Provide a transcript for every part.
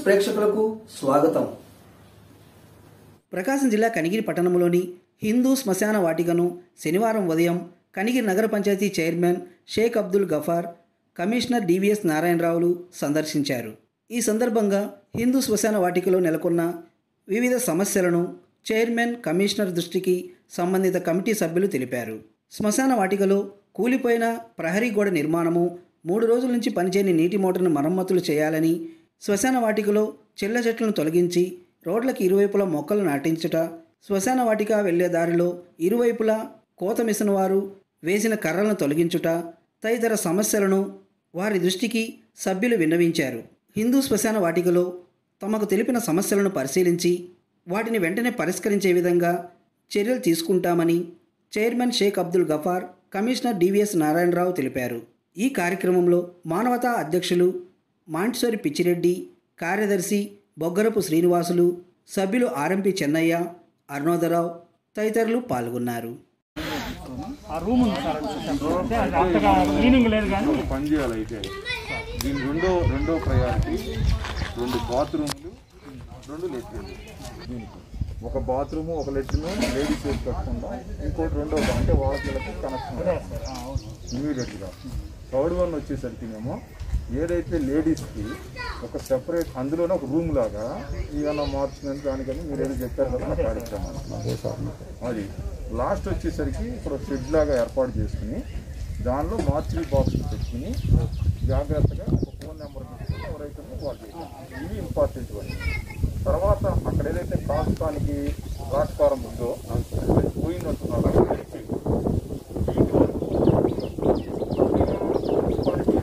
ప్రేక్షకులకు స్వాగతం ప్రకాశం జిల్లా కనిగిరి పట్టణంలోని హిందూ శ్మశాన వాటికను శనివారం ఉదయం కనిగిరి నగర panchayat chairman Sheikh Abdul Gaffar commissioner DVS నారాయణరావులు సందర్శించారు ఈ సందర్భంగా హిందూ శ్మశాన వాటికలో నెలకొన్న వివిధ సమస్యలను చైర్మన్ కమిషనర్ దృష్టికి సంబంధిత కమిటీ సభ్యులు తెలిపారు శ్మశాన వాటికలో కూలిపోయిన ప్రహరీ గోడ నిర్మాణము మూడు రోజుల నుంచి పనిచేయని నీటి మోటార్ను మరమ్మతులు చేయాలని శ్మశాన వాటికలో చెల్ల చెట్లను తొలగించి రోడ్లకు ఇరువైపులా మొక్కలు నాటించుట శ్మశాన వాటిక వెళ్లే దారిలో ఇరువైపులా కోత మిషన్ వారు వేసిన కర్రలను తొలగించుట తదితర సమస్యలను వారి దృష్టికి సభ్యులు విన్నవించారు హిందూ శ్మశాన వాటికలో తమకు తెలిపిన సమస్యలను పరిశీలించి వాటిని వెంటనే పరిష్కరించే విధంగా చర్యలు తీసుకుంటామని chairman Sheikh Abdul Gaffar commissioner DVS Narayana Rao తెలిపారు ఈ కార్యక్రమంలో మానవతా అధ్యక్షులు మాంటిసోరి పిచ్చిరెడ్డి కార్యదర్శి బొగ్గరపు శ్రీనివాసులు సభ్యులు ఆర్ఎంపి చెన్నయ్య అరుణోదరావు తదితరులు పాల్గొన్నారు ఆ రూమ్ ఉంది సార్ అంటే అది అంతగా క్లీనింగ్ లేదు కానీ ఒక పని చేయాలి అయితే దీని రెండో రెండో ప్రయారిటీ రెండు బాత్రూములు రెండు లెట్రిన్లు దీనికి ఒక బాత్రూమ్ ఒక లెట్రిన్ లేడీస్ వేసి కట్టకుండా ఇంకోటి రెండో అంటే వాళ్ళకి కనెక్షన్ ఇమీడియట్గా థర్డ్ వన్ వచ్చేసరికినేమో ఏదైతే లేడీస్కి ఒక సెపరేట్ అందులోనే ఒక రూమ్ లాగా ఏమైనా మార్చుకుని దానికని మీరు ఏదో చెప్పారు కదా నా కార్యక్రమాలు అది లాస్ట్ వచ్చేసరికి ఇక్కడ షెడ్ లాగా ఏర్పాటు చేసుకుని దానిలో మార్చిరీ బాక్స్ పెట్టుకుని జాగ్రత్తగా ఒక ఫోన్ నెంబర్ పెట్టుకుని ఎవరైతే వాళ్ళు చేయాలి. ఇవి ఇంపార్టెంట్ అని తర్వాత అక్కడ ఏదైతే కాస్తానికి ప్లాట్ఫారం ఉందో అది పోయినట్టున్నారో అది వెరిఫై. వీటి వరకు మున్సిపాలిటీ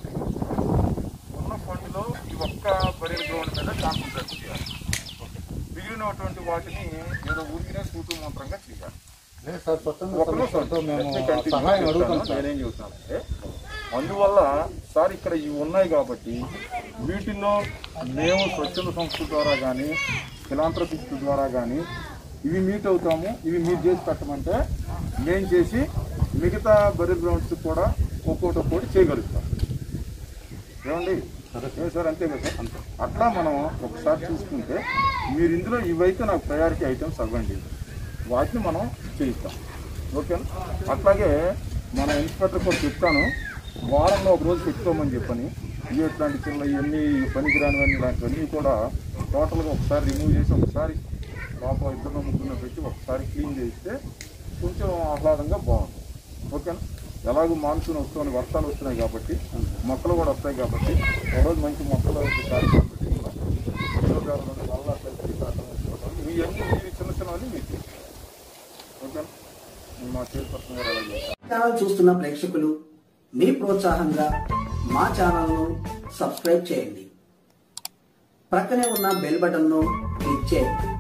ఉన్న ఫండ్లో ఈ ఒక్క బరీల గ్రౌండ్ మీద కాన్సన్ట్రేట్ చేయాలి మిగిలినటువంటి వాటిని ఏదో ఊరికినే సూటు మంత్రంగా చేయాలి ఒక నిమిషం. సహాయం అడుగుతాం చెప్తాను. నేనేం చెబుతానంటే అందువల్ల సార్ ఇక్కడ ఇవి ఉన్నాయి కాబట్టి వీటిల్లో మేము స్వచ్ఛంద సంస్థ ద్వారా కానీ ఫిలాంథ్రపిస్ట్ ద్వారా కానీ ఇవి మీట్ అవుతాము ఇవి మీరు చేసి పెట్టమంటే నేను చేసి మిగతా బరీ గ్రౌండ్స్ కూడా ఒక్కోటి ఒక్కోటి చేయగలుగుతాం ఏమండి ఏ సార్ అంతే కదా సార్ అట్లా మనం ఒకసారి చూసుకుంటే మీరు ఇందులో ఇవైతే నాకు ప్రయారిటీ ఐటమ్స్ అవ్వండి వాటిని మనం చేయిస్తాం ఓకేనా అట్లాగే మన ఇన్స్పెక్టర్ కూడా చెప్తాను వారంలో ఒక రోజు పెట్టుకోమని చెప్పని ఇవి ఇట్లాంటి చిన్న ఇవన్నీ పనికిరానివన్నీ ఇలాంటివన్నీ కూడా టోటల్గా ఒకసారి రిమూవ్ చేసి ఒకసారి లోపల ఇద్దరు ముగ్గురు పెట్టి ఒకసారి క్లీన్ చేస్తే కొంచెం ఆహ్లాదంగా బాగుంది ఓకేనా ఎలాగో మాన్సూన్ వస్తుంది వర్షాలు వస్తున్నాయి కాబట్టి మొక్కలు కూడా వస్తాయి కాబట్టి ఒక రోజు మంచి మొక్కలు కార్యక్రమం పెట్టుకుందాం. ఉద్యోగాలు ఉన్న వల్ల అట్లయితే ఈ కార్యక్రమం పెట్టుకోవడం. ఇవన్నీ ఇవి చిన్న చిన్నవన్నీ మీకు ఓకేనా మా చైర్పర్సన్ గారు అలా చేస్తారు ఛానల్ చూస్తున్న ప్రేక్షకులు మీ ప్రోత్సాహంగా మా ఛానల్ను సబ్స్క్రైబ్ చేయండి ప్రక్కనే ఉన్న బెల్ బటన్ను క్లిక్ చేయండి